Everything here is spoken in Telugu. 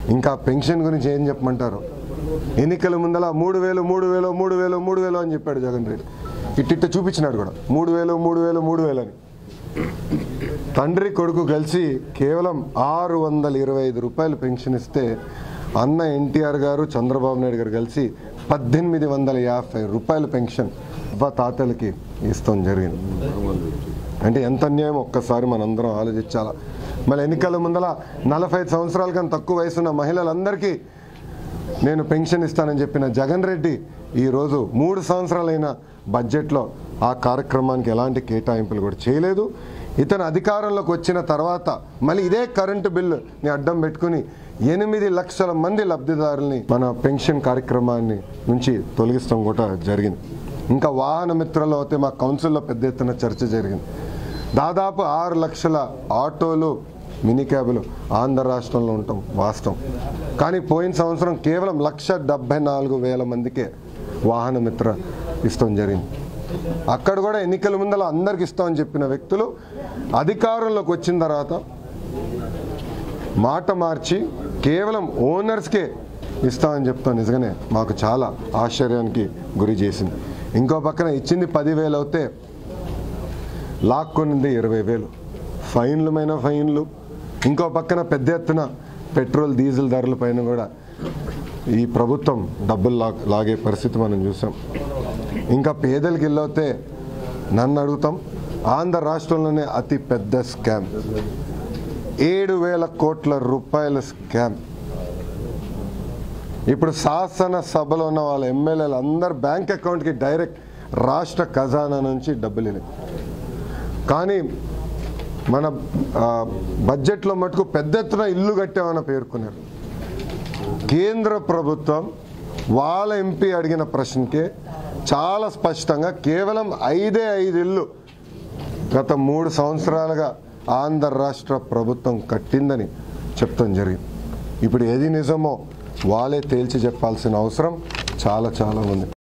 ఇంకా పెన్షన్ గురించి ఏం చెప్పమంటారు ఎన్నికల ముందల మూడు వేలు మూడు వేలు మూడు వేలు మూడు వేలు అని చెప్పాడు జగన్ రెడ్డి ఇట్టిట్ట చూపించినాడు కూడా మూడు వేలు మూడు వేలు మూడు వేలు అని తండ్రి కొడుకు కలిసి కేవలం ఆరు వందల ఇరవై ఐదు రూపాయలు పెన్షన్ ఇస్తే అన్న ఎన్టీఆర్ గారు చంద్రబాబు నాయుడు గారు కలిసి పద్దెనిమిది వందల యాభై రూపాయల పెన్షన్ అవ్వ తాతలకి ఇస్తాం జరిగింది అంటే ఎంత అన్యాయం ఒక్కసారి మనందరం ఆలోచించాలా మళ్ళీ ఎన్నికల ముందల నలభై ఐదు సంవత్సరాల కన్నా తక్కువ వయసున్న మహిళలందరికీ నేను పెన్షన్ ఇస్తానని చెప్పిన జగన్ రెడ్డి ఈరోజు మూడు సంవత్సరాలైన బడ్జెట్లో ఆ కార్యక్రమానికి ఎలాంటి కేటాయింపులు కూడా చేయలేదు ఇతను అధికారంలోకి వచ్చిన తర్వాత మళ్ళీ ఇదే కరెంటు బిల్లుని అడ్డం పెట్టుకుని ఎనిమిది లక్షల మంది లబ్ధిదారుల్ని మన పెన్షన్ కార్యక్రమాన్ని నుంచి తొలగిస్తాం కూడా జరిగింది ఇంకా వాహన మిత్రులు అయితే మా కౌన్సిల్లో పెద్ద ఎత్తున చర్చ జరిగింది దాదాపు ఆరు లక్షల ఆటోలు మినీ క్యాబులు ఆంధ్ర రాష్ట్రంలో ఉంటాం వాస్తవం కానీ పోయిన సంవత్సరం కేవలం లక్ష డెబ్బై నాలుగు వేల మందికే వాహన మిత్ర ఇస్తాం జరిగింది అక్కడ కూడా ఎన్నికల ముందర అందరికి ఇస్తామని చెప్పిన వ్యక్తులు అధికారంలోకి వచ్చిన తర్వాత మాట మార్చి కేవలం ఓనర్స్కే ఇస్తామని చెప్తాం నిజంగానే మాకు చాలా ఆశ్చర్యానికి గురి చేసింది ఇంకో పక్కన ఇచ్చింది పదివేలు అవుతే లాక్కొనింది ఇరవై వేలు ఫైన్లమైన ఫైన్లు ఇంకో పక్కన పెద్ద ఎత్తున పెట్రోల్ డీజిల్ ధరల పైన కూడా ఈ ప్రభుత్వం డబ్బులు లా లాగే పరిస్థితి మనం చూసాం ఇంకా పేదలకి వెళ్ళవుతే నన్ను అడుగుతాం ఆంధ్ర రాష్ట్రంలోనే అతి పెద్ద స్కామ్ ఏడు వేల కోట్ల రూపాయల స్కామ్ ఇప్పుడు శాసన సభలో ఉన్న వాళ్ళ ఎమ్మెల్యేలు అందరు బ్యాంక్ అకౌంట్కి డైరెక్ట్ రాష్ట్ర ఖజానా నుంచి డబ్బులు వెళ్ళాయి కానీ మన ఆ, బడ్జెట్లో మటుకు పెద్ద ఎత్తున ఇల్లు కట్టామని పేర్కొన్నారు కేంద్ర ప్రభుత్వం వాళ్ళ ఎంపీ అడిగిన ప్రశ్నకే చాలా స్పష్టంగా కేవలం ఐదే ఐదు ఇల్లు గత మూడు సంవత్సరాలుగా ఆంధ్ర రాష్ట్ర ప్రభుత్వం కట్టిందని చెప్తాం జరిగింది ఇప్పుడు ఏది నిజమో వాళ్ళే తేల్చి చెప్పాల్సిన అవసరం చాలా చాలా ఉంది